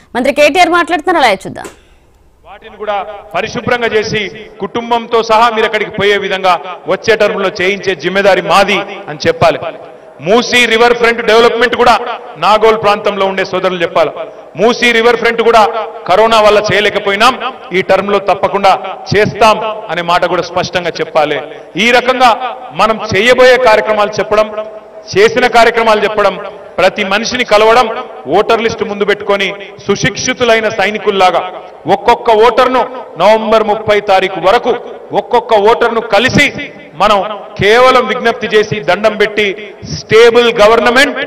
మంత్రి కేటీఆర్ మాట్లాడుతున్నారు అలా చూద్దాం వాటిని కూడా పరిశుభ్రంగా చేసి కుటుంబంతో సహా మీరు అక్కడికి పోయే విధంగా వచ్చే టర్మ్ లో చేయించే జిమ్మెదారి మాది అని చెప్పాలి మూసీ రివర్ ఫ్రంట్ డెవలప్మెంట్ కూడా నాగోల్ ప్రాంతంలో ఉండే సోదరులు చెప్పాలి మూసీ రివర్ ఫ్రంట్ కూడా కరోనా వల్ల చేయలేకపోయినాం ఈ టర్మ్ లో తప్పకుండా చేస్తాం అనే మాట కూడా స్పష్టంగా చెప్పాలి ఈ రకంగా మనం చేయబోయే కార్యక్రమాలు చెప్పడం చేసిన కార్యక్రమాలు చెప్పడం ప్రతి మనిషిని కలవడం ఓటర్ లిస్టు ముందు పెట్టుకొని సుశిక్షితులైన సైనికుల్లాగా ఒక్కొక్క ఓటర్ను నవంబర్ ముప్పై తారీఖు వరకు ఒక్కొక్క ఓటర్ను కలిసి మనం కేవలం విజ్ఞప్తి చేసి దండం పెట్టి stable government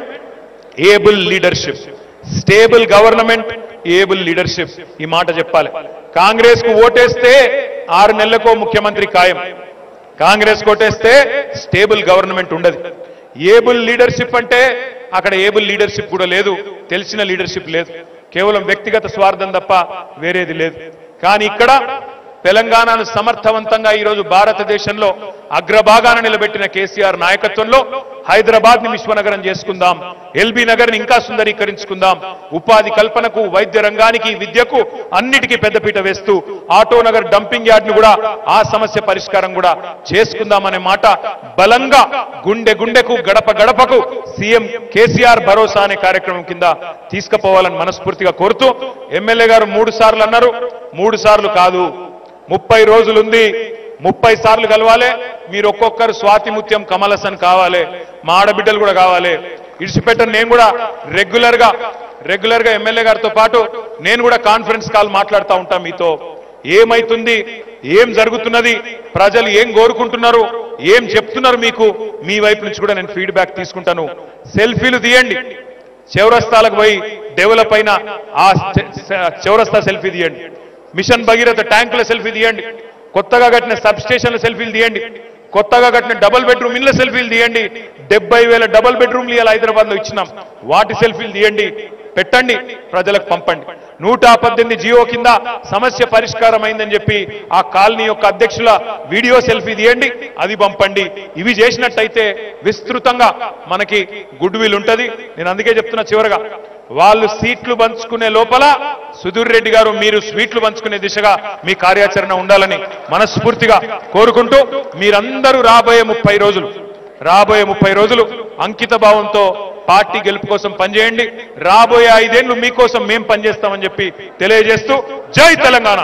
able leadership stable government able leadership ఈ మాట చెప్పాలి కాంగ్రెస్ కు ఓటేస్తే ఆరు నెలలకో ముఖ్యమంత్రి ఖాయం కాంగ్రెస్ కొట్టేస్తే స్టేబుల్ గవర్నమెంట్ ఉండదు ఏబుల్ లీడర్షిప్ అంటే అక్కడ ఏబుల్ లీడర్షిప్ కూడా లేదు తెలిసిన లీడర్షిప్ లేదు కేవలం వ్యక్తిగత స్వార్థం తప్ప వేరేది లేదు కానీ ఇక్కడ తెలంగాణను సమర్థవంతంగా ఈరోజు భారతదేశంలో అగ్రభాగాన నిలబెట్టిన కేసీఆర్ నాయకత్వంలో హైదరాబాద్ ని విశ్వనగరం చేసుకుందాం ఎల్బీ నగర్ ని ఇంకా సుందరీకరించుకుందాం ఉపాధి కల్పనకు వైద్య రంగానికి విద్యకు అన్నిటికీ పెద్దపీట వేస్తూ ఆటో నగర్ డంపింగ్ యార్డ్ ను కూడా ఆ సమస్య పరిష్కారం కూడా చేసుకుందాం అనే మాట బలంగా గుండె గుండెకు గడప గడపకు సీఎం కేసీఆర్ భరోసా అనే కార్యక్రమం కింద తీసుకుపోవాలని మనస్ఫూర్తిగా కోరుతూ ఎమ్మెల్యే గారు మూడు సార్లు అన్నారు మూడు సార్లు కాదు ముప్పై రోజులుంది ముప్పై సార్లు కలవాలి మీరు ఒక్కొక్కరు స్వాతి ముత్యం కమలసన్ కావాలి మా ఆడబిడ్డలు కూడా కావాలి ఇడిచిపెట్టను నేను కూడా రెగ్యులర్ గా రెగ్యులర్ గా ఎమ్మెల్యే గారితో పాటు నేను కూడా కాన్ఫరెన్స్ కాల్ మాట్లాడుతూ ఉంటా మీతో ఏమైతుంది ఏం జరుగుతున్నది ప్రజలు ఏం కోరుకుంటున్నారు ఏం చెప్తున్నారు మీకు మీ వైపు నుంచి కూడా నేను ఫీడ్బ్యాక్ తీసుకుంటాను సెల్ఫీలు తీయండి చౌరస్తాలకు పోయి డెవలప్ అయిన ఆ చ- చ- చౌరస్తా సెల్ఫీ తీయండి మిషన్ భగీరథ ట్యాంకుల సెల్ఫీ తీయండి కొత్తగా కట్టిన సబ్ స్టేషన్ల సెల్ఫీలు తీయండి కొత్తగా కట్టిన డబుల్ బెడ్రూమ్ ఇళ్ల సెల్ఫీలు తీయండి డెబ్బై వేల డబుల్ బెడ్రూమ్లు ఇలా హైదరాబాద్ లో ఇచ్చినాం వాటి సెల్ఫీలు తీయండి పెట్టండి ప్రజలకు పంపండి నూట పద్దెనిమిది జియో కింద సమస్య పరిష్కారం అయిందని చెప్పి ఆ కాలనీ యొక్క అధ్యక్షుల వీడియో సెల్ఫీ తీయండి అది పంపండి ఇవి చేసినట్టయితే విస్తృతంగా మనకి గుడ్ విల్ ఉంటది నేను అందుకే చెప్తున్నా చివరగా వాళ్ళు సీట్లు పంచుకునే లోపల సుధీర్ రెడ్డి గారు మీరు స్వీట్లు పంచుకునే దిశగా మీ కార్యాచరణ ఉండాలని మనస్ఫూర్తిగా కోరుకుంటూ మీరందరూ రాబోయే ముప్పై రోజులు రాబోయే ముప్పై రోజులు అంకిత భావంతో పార్టీ గెలుపు కోసం పనిచేయండి రాబోయే ఐదేళ్లు మీకోసం మేం పనిచేస్తామని చెప్పి తెలియజేస్తూ జై తెలంగాణ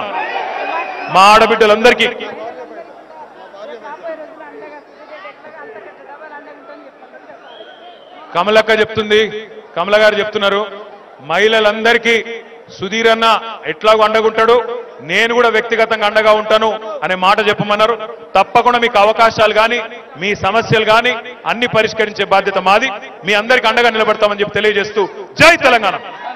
మా ఆడబిడ్డలందరికీ కమలక్క చెప్తుంది కమల గారు చెప్తున్నారు మహిళలందరికీ సుధీర్ అన్న ఎట్లాగో అండగుంటాడు నేను కూడా వ్యక్తిగతంగా అండగా ఉంటాను అనే మాట చెప్పమన్నారు తప్పకుండా మీకు అవకాశాలు కానీ మీ సమస్యలు కానీ అన్ని పరిష్కరించే బాధ్యత మాది మీ అందరికి అండగా నిలబడతామని చెప్పి తెలియజేస్తూ జై తెలంగాణ